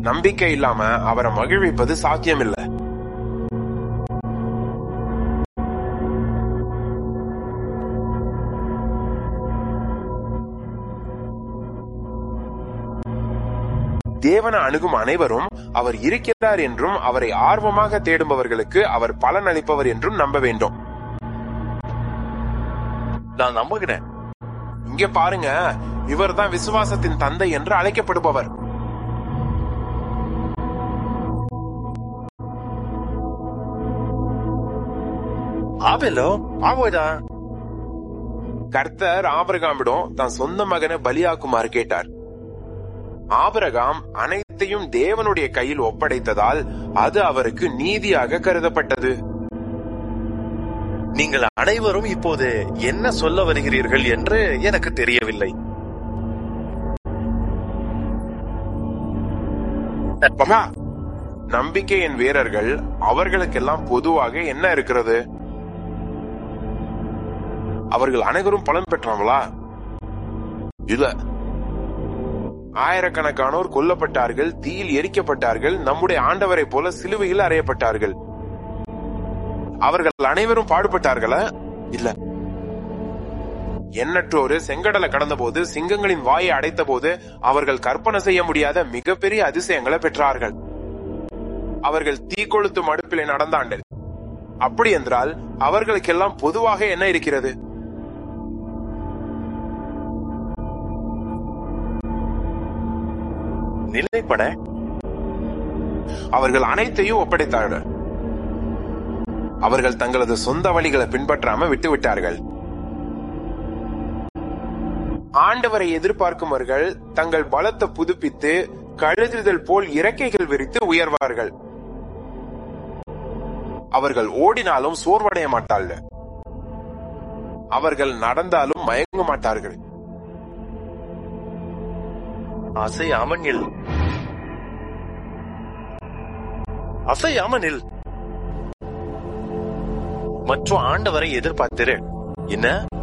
நம்பிக்கை இல்லாம அவரை மகிழ்விப்பது சாத்தியமில்ல தேவனை அணுகும் அனைவரும் அவர் இருக்கிறார் என்றும் அவரை ஆர்வமாக தேடுபவர்களுக்கு அவர் பலன் அளிப்பவர் என்றும் நம்ப வேண்டும் நான் நம்புகிறேன் இங்க பாருங்க இவர்தான் விசுவாசத்தின் தந்தை என்று அழைக்கப்படுபவர் ஆவேலோ ஆவோதா கர்த்தர் ஆபிரகாமிடம் தன் சொந்த மகனை பலியாக்குமாறு கேட்டார் ஆபிரகாம் அனைத்தையும் தேவனுடைய கையில் ஒப்படைத்ததால் அது அவருக்கு நீதியாக கருதப்பட்டது நீங்கள் அனைவரும் இப்போது என்ன சொல்ல வருகிறீர்கள் என்று எனக்கு தெரியவில்லை பகா நம்பிக்கையின் வீரர்கள் அவர்களுக்கெல்லாம் பொதுவாக என்ன இருக்கிறது அவர்கள் அனைவரும் பலன் பெற்றாங்களா இல்ல ஆயிரக்கணக்கானோர் கொல்லப்பட்டார்கள் தீயில் எரிக்கப்பட்டார்கள் நம்முடைய ஆண்டவரை போல சிலுவையில் அறையப்பட்டார்கள் அவர்கள் அனைவரும் பாடுபட்டார்களா இல்ல எண்ணற்றோரு செங்கடலை கடந்தபோது சிங்கங்களின் வாயை அடைத்த போது அவர்கள் கற்பனை செய்ய முடியாத மிகப்பெரிய அதிசயங்களை பெற்றார்கள் அவர்கள் தீக்கொளுத்தும் அடுப்பிலே நடந்தாண்டல் அப்படி என்றால் அவர்களுக்கெல்லாம் பொதுவாக என்ன இருக்கிறது நிலைப்பட அவர்கள் அனைத்தையும் ஒப்படைத்தார்கள் அவர்கள் தங்களது சொந்த வழிகளை பின்பற்றாம விட்டுவிட்டார்கள் ஆண்டவரை எதிர்பார்க்குமவர்கள் தங்கள் பலத்தை புதுப்பித்து கழுதுதல் போல் இறக்கைகள் விரித்து உயர்வார்கள் அவர்கள் ஓடினாலும் சோர்வடைய மாட்டார்கள் அவர்கள் நடந்தாலும் மயங்க மாட்டார்கள் அசையாமல் நில் அசையாமல் நில் மற்றும் ஆண்டவரை எதிர்பார்த்திரு என்ன